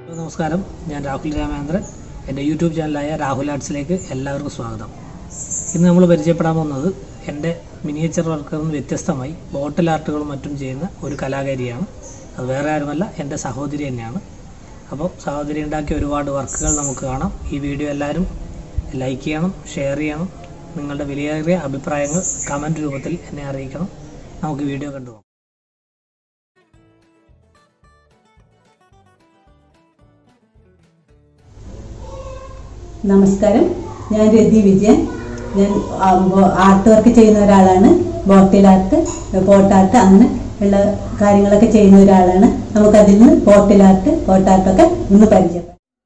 നമസ്കാരം ഞാൻ രാഹുൽ രാമേന്ദ്രൻ എൻ്റെ യൂട്യൂബ് ചാനലായ രാഹുൽ ആർട്സിലേക്ക് എല്ലാവർക്കും സ്വാഗതം ഇന്ന് നമ്മൾ പരിചയപ്പെടാൻ പോകുന്നത് എൻ്റെ മിനിയേച്ചർ വർക്കിൽ നിന്ന് വ്യത്യസ്തമായി ബോട്ടിൽ ആർട്ടുകളും മറ്റും ചെയ്യുന്ന ഒരു കലാകാരിയാണ് അത് വേറെ ആരുമല്ല എൻ്റെ സഹോദരി തന്നെയാണ് അപ്പോൾ സഹോദരി ഉണ്ടാക്കിയ ഒരുപാട് വർക്കുകൾ നമുക്ക് കാണാം ഈ വീഡിയോ എല്ലാവരും ലൈക്ക് ചെയ്യണം ഷെയർ ചെയ്യണം നിങ്ങളുടെ വിലയേറിയ അഭിപ്രായങ്ങൾ കമൻറ്റ് രൂപത്തിൽ എന്നെ അറിയിക്കണം നമുക്ക് വീഡിയോ കണ്ടുപോകാം നമസ്കാരം ഞാൻ രതി വിജയൻ ഞാൻ ആർട്ട് വർക്ക് ചെയ്യുന്ന ഒരാളാണ് ബോട്ടിൽ ആർട്ട് പോട്ട് ആർട്ട് അങ്ങനെ ഉള്ള കാര്യങ്ങളൊക്കെ ചെയ്യുന്ന ഒരാളാണ് നമുക്കതിൽ നിന്ന് ബോട്ടിൽ ആർട്ട് പോട്ട് ആർട്ടൊക്കെ ഒന്ന് പരിചയപ്പെടാം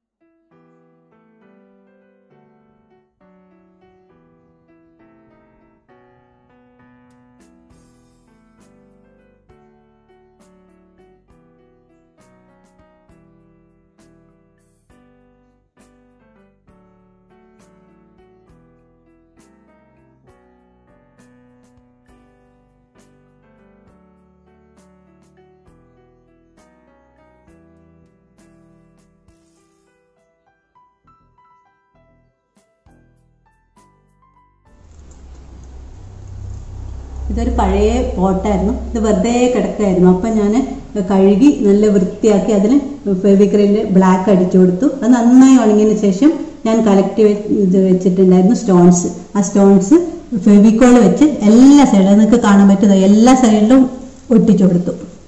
ഇതൊരു പഴയ പോട്ടായിരുന്നു ഇത് വെറുതെ കിടക്കായിരുന്നു അപ്പം ഞാൻ കഴുകി നല്ല വൃത്തിയാക്കി അതിന് ഫെവിക്രിലിൽ ബ്ലാക്ക് അടിച്ചു കൊടുത്തു അത് നന്നായി ഉണങ്ങിയതിന് ശേഷം ഞാൻ കളക്ട് ഇത് വെച്ചിട്ടുണ്ടായിരുന്നു സ്റ്റോൺസ് ആ സ്റ്റോൺസ് ഫെവിക്കോൾ വെച്ച് എല്ലാ സൈഡിലും നിങ്ങൾക്ക് കാണാൻ പറ്റുന്ന എല്ലാ സൈഡിലും ഒട്ടിച്ചു കൊടുത്തു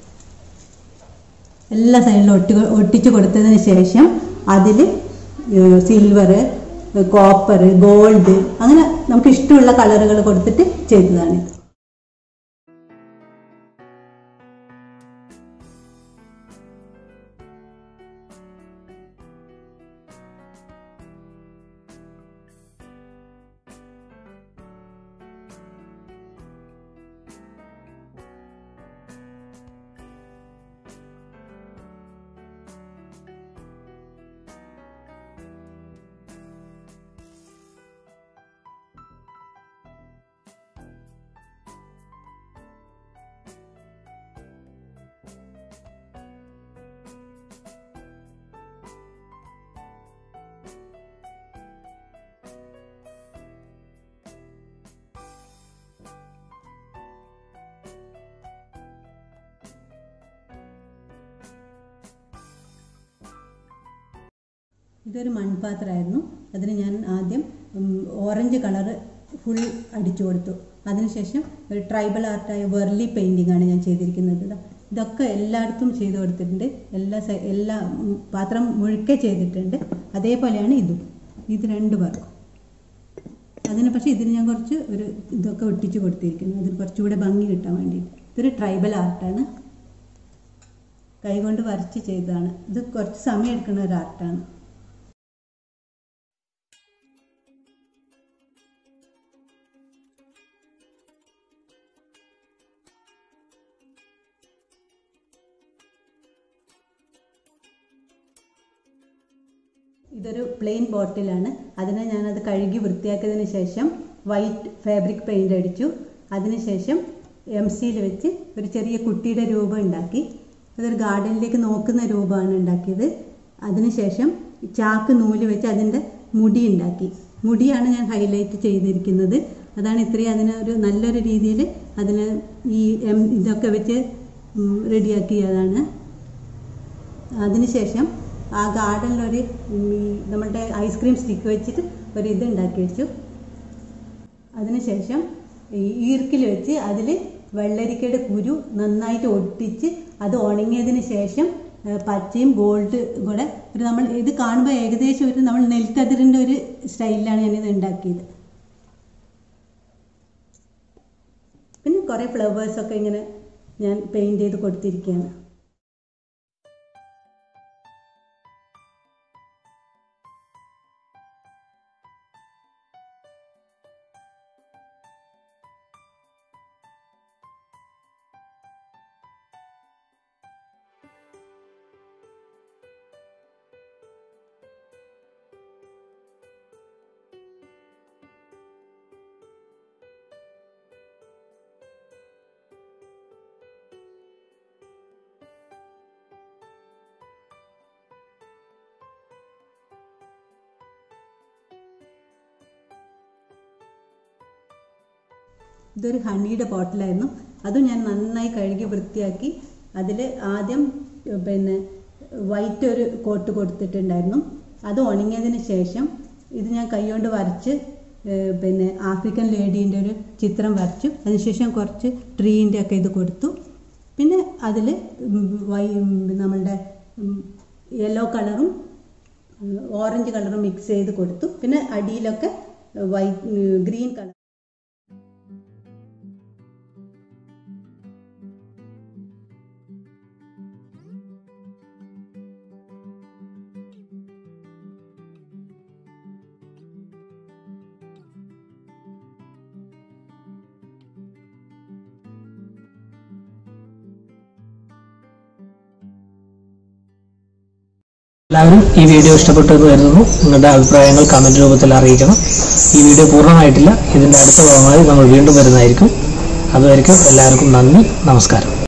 എല്ലാ സൈഡിലും ഒട്ടി ഒട്ടിച്ചു കൊടുത്തതിന് ശേഷം അതിൽ സിൽവർ കോപ്പർ ഗോൾഡ് അങ്ങനെ നമുക്ക് ഇഷ്ടമുള്ള കളറുകൾ കൊടുത്തിട്ട് ചെയ്തതാണിത് ഇതൊരു മൺപാത്രമായിരുന്നു അതിന് ഞാൻ ആദ്യം ഓറഞ്ച് കളറ് ഫുൾ അടിച്ചു കൊടുത്തു അതിനുശേഷം ഒരു ട്രൈബൽ ആർട്ടായ വെർലി പെയിൻറ്റിംഗ് ആണ് ഞാൻ ചെയ്തിരിക്കുന്നത് ഇതാ ഇതൊക്കെ എല്ലായിടത്തും ചെയ്തു കൊടുത്തിട്ടുണ്ട് എല്ലാ സൈ എല്ലാ ഉം, പാത്രം മുഴുക്കെ ചെയ്തിട്ടുണ്ട് അതേപോലെയാണ് ഇതും ഇത് രണ്ട് വർക്കും അതിന് പക്ഷേ ഇതിന് ഞാൻ കുറച്ച് ഒരു ഇതൊക്കെ ഒട്ടിച്ച് കൊടുത്തിരിക്കുന്നു അതിന് കുറച്ചുകൂടെ ഭംഗി കിട്ടാൻ വേണ്ടിയിട്ട് ഇതൊരു ട്രൈബൽ ആർട്ടാണ് കൈകൊണ്ട് വരച്ച് ചെയ്തതാണ് ഇത് കുറച്ച് സമയം എടുക്കുന്ന ഒരു ആർട്ടാണ് ഇതൊരു പ്ലെയിൻ ബോട്ടിലാണ് അതിനെ ഞാനത് കഴുകി വൃത്തിയാക്കിയതിന് ശേഷം വൈറ്റ് ഫാബ്രിക് പെയിൻ്റ് അടിച്ചു അതിനുശേഷം എം സിയിൽ വെച്ച് ഒരു ചെറിയ കുട്ടിയുടെ രൂപം ഉണ്ടാക്കി അതൊരു ഗാർഡനിലേക്ക് നോക്കുന്ന രൂപമാണ് ഉണ്ടാക്കിയത് അതിനുശേഷം ചാക്ക് നൂല് വെച്ച് അതിൻ്റെ മുടി ഉണ്ടാക്കി മുടിയാണ് ഞാൻ ഹൈലൈറ്റ് ചെയ്തിരിക്കുന്നത് അതാണ് ഇത്രയും അതിന് ഒരു നല്ലൊരു രീതിയിൽ അതിന് ഈ എം ഇതൊക്കെ വെച്ച് റെഡിയാക്കിയതാണ് അതിനുശേഷം ആ ഗാർഡനിലൊരു ഉം, ഈ നമ്മളുടെ ഐസ്ക്രീം സ്റ്റിക്ക് വെച്ചിട്ട് ഒരു ഇത് ഉണ്ടാക്കി വെച്ചു അതിനുശേഷം ഈ ഈർക്കിൽ വെച്ച് അതിൽ വെള്ളരിക്കയുടെ കുരു നന്നായിട്ട് ഒട്ടിച്ച് അത് ഉണങ്ങിയതിന് ശേഷം ആ, പച്ചയും ഗോൾഡ് കൂടെ ഒരു നമ്മൾ ഇത് കാണുമ്പോൾ ഏകദേശം ഒരു നമ്മൾ നെൽക്കതിരിൻ്റെ ഒരു സ്റ്റൈലിലാണ് ഞാനിത് ഉണ്ടാക്കിയത് പിന്നെ കുറേ ഫ്ലവേഴ്സൊക്കെ ഇങ്ങനെ ഞാൻ പെയിൻറ് ചെയ്ത് കൊടുത്തിരിക്കുകയാണ് ഇതൊരു ഹണിയുടെ ബോട്ടിലായിരുന്നു അതും ഞാൻ നന്നായി കഴുകി വൃത്തിയാക്കി അതിൽ ആദ്യം ഏഹ്, പിന്നെ വൈറ്റ് ഒരു കോട്ട് കൊടുത്തിട്ടുണ്ടായിരുന്നു അത് ഉണങ്ങിയതിന് ശേഷം ഇത് ഞാൻ കൈകൊണ്ട് വരച്ച് ഏഹ്, പിന്നെ ആഫ്രിക്കൻ ലേഡീൻ്റെ ഒരു ചിത്രം വരച്ചു അതിനുശേഷം കുറച്ച് ട്രീൻ്റെ ഒക്കെ ഇത് കൊടുത്തു പിന്നെ അതിൽ വൈ നമ്മളുടെ യെല്ലോ കളറും ഓറഞ്ച് കളറും മിക്സ് ചെയ്ത് കൊടുത്തു പിന്നെ അടിയിലൊക്കെ വൈറ്റ് ഗ്രീൻ കളർ എല്ലാവരും ഈ വീഡിയോ ഇഷ്ടപ്പെട്ടു എന്ന് കരുതുന്നു നിങ്ങളുടെ അഭിപ്രായങ്ങൾ കമന്റ് രൂപത്തിൽ അറിയിക്കണം ഈ വീഡിയോ പൂർണ്ണമായിട്ടില്ല ഇതിന്റെ അടുത്ത ഭാഗമായി നമ്മൾ വീണ്ടും വരുന്നതായിരിക്കും അതുവരെയ്ക്കും എല്ലാവർക്കും നന്ദി നമസ്കാരം